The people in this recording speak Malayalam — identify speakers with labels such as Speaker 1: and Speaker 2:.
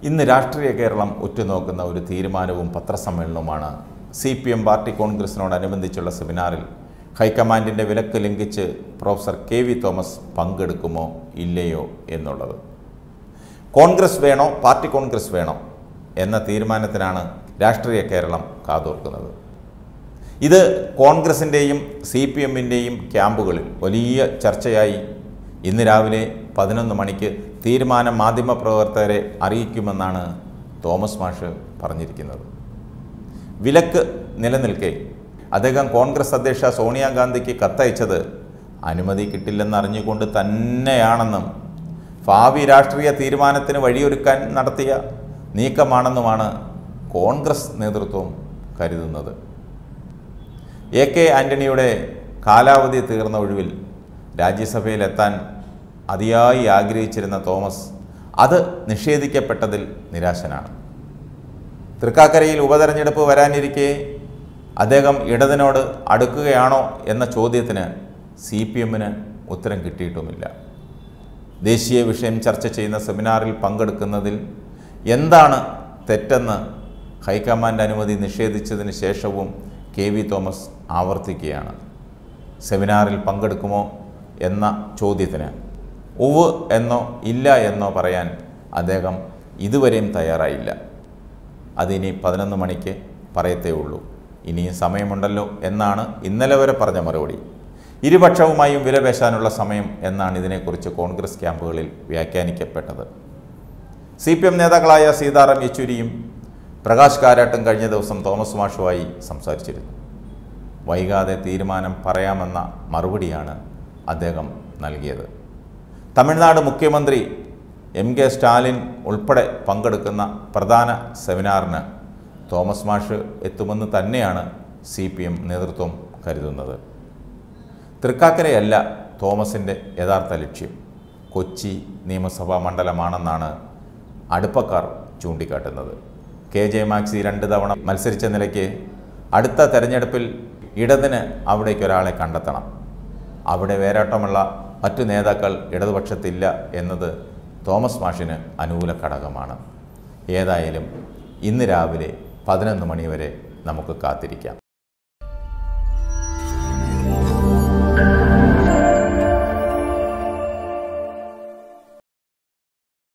Speaker 1: ഇന്ന് രാഷ്ട്രീയ കേരളം ഉറ്റുനോക്കുന്ന ഒരു തീരുമാനവും പത്രസമ്മേളനവുമാണ് സി പി എം പാർട്ടി കോൺഗ്രസിനോടനുബന്ധിച്ചുള്ള സെമിനാറിൽ ഹൈക്കമാൻഡിൻ്റെ വിലക്ക് ലംഘിച്ച് പ്രൊഫസർ കെ വി തോമസ് പങ്കെടുക്കുമോ ഇല്ലയോ എന്നുള്ളത് കോൺഗ്രസ് വേണോ പാർട്ടി കോൺഗ്രസ് വേണോ എന്ന തീരുമാനത്തിനാണ് രാഷ്ട്രീയ കേരളം കാതോർക്കുന്നത് ഇത് കോൺഗ്രസിൻ്റെയും സി പി എമ്മിൻ്റെയും ക്യാമ്പുകളിൽ വലിയ ചർച്ചയായി ഇന്ന് രാവിലെ പതിനൊന്ന് മണിക്ക് തീരുമാനം മാധ്യമപ്രവർത്തകരെ അറിയിക്കുമെന്നാണ് തോമസ് മാഷ് പറഞ്ഞിരിക്കുന്നത് വിലക്ക് നിലനിൽക്കെ അദ്ദേഹം കോൺഗ്രസ് അധ്യക്ഷ സോണിയാഗാന്ധിക്ക് കത്തയച്ചത് അനുമതി കിട്ടില്ലെന്നറിഞ്ഞുകൊണ്ട് തന്നെയാണെന്നും ഭാവി രാഷ്ട്രീയ തീരുമാനത്തിന് വഴിയൊരുക്കാൻ നടത്തിയ നീക്കമാണെന്നുമാണ് കോൺഗ്രസ് നേതൃത്വം കരുതുന്നത് എ കെ ആൻ്റണിയുടെ കാലാവധി തീർന്ന ഒഴിവിൽ രാജ്യസഭയിലെത്താൻ അതിയായി ആഗ്രഹിച്ചിരുന്ന തോമസ് അത് നിഷേധിക്കപ്പെട്ടതിൽ നിരാശനാണ് തൃക്കാക്കരയിൽ ഉപതെരഞ്ഞെടുപ്പ് വരാനിരിക്കെ അദ്ദേഹം ഇടതിനോട് അടുക്കുകയാണോ എന്ന ചോദ്യത്തിന് സി പി എമ്മിന് ഉത്തരം കിട്ടിയിട്ടുമില്ല ദേശീയ വിഷയം ചർച്ച ചെയ്യുന്ന സെമിനാറിൽ പങ്കെടുക്കുന്നതിൽ എന്താണ് തെറ്റെന്ന് ഹൈക്കമാൻഡ് അനുമതി നിഷേധിച്ചതിന് ശേഷവും കെ വി തോമസ് ആവർത്തിക്കുകയാണ് സെമിനാറിൽ പങ്കെടുക്കുമോ എന്ന ചോദ്യത്തിന് ഉവ് എന്നോ ഇല്ല എന്നോ പറയാൻ അദ്ദേഹം ഇതുവരെയും തയ്യാറായില്ല അതിനി പതിനൊന്ന് മണിക്ക് പറയത്തേ ഉള്ളൂ ഇനിയും സമയമുണ്ടല്ലോ എന്നാണ് ഇന്നലെ വരെ പറഞ്ഞ മറുപടി ഇരുപക്ഷവുമായും വിലപേശാനുള്ള സമയം എന്നാണ് ഇതിനെക്കുറിച്ച് കോൺഗ്രസ് ക്യാമ്പുകളിൽ വ്യാഖ്യാനിക്കപ്പെട്ടത് സി പി എം നേതാക്കളായ സീതാറാം യെച്ചൂരിയും പ്രകാശ് കാരാട്ടും കഴിഞ്ഞ ദിവസം തോമസ് മാഷുമായി സംസാരിച്ചിരുന്നു വൈകാതെ തീരുമാനം പറയാമെന്ന മറുപടിയാണ് അദ്ദേഹം നൽകിയത് തമിഴ്നാട് മുഖ്യമന്ത്രി എം കെ സ്റ്റാലിൻ ഉൾപ്പെടെ പങ്കെടുക്കുന്ന പ്രധാന സെമിനാറിന് തോമസ് മാഷ് എത്തുമെന്ന് തന്നെയാണ് സി പി എം നേതൃത്വം കരുതുന്നത് തൃക്കാക്കരയല്ല തോമസിൻ്റെ യഥാർത്ഥ ലക്ഷ്യം കൊച്ചി നിയമസഭാ മണ്ഡലമാണെന്നാണ് അടുപ്പക്കാർ ചൂണ്ടിക്കാട്ടുന്നത് കെ ജെ മാക്സി രണ്ട് തവണ മത്സരിച്ച നിലയ്ക്ക് അടുത്ത തെരഞ്ഞെടുപ്പിൽ ഇടതിന് അവിടേക്ക് ഒരാളെ കണ്ടെത്തണം അവിടെ വേരാട്ടമുള്ള മറ്റു നേതാക്കൾ ഇടതുപക്ഷത്തില്ല എന്നത് തോമസ് മാഷിന് അനുകൂല ഘടകമാണ് ഏതായാലും ഇന്ന് രാവിലെ പതിനൊന്ന് മണിവരെ നമുക്ക് കാത്തിരിക്കാം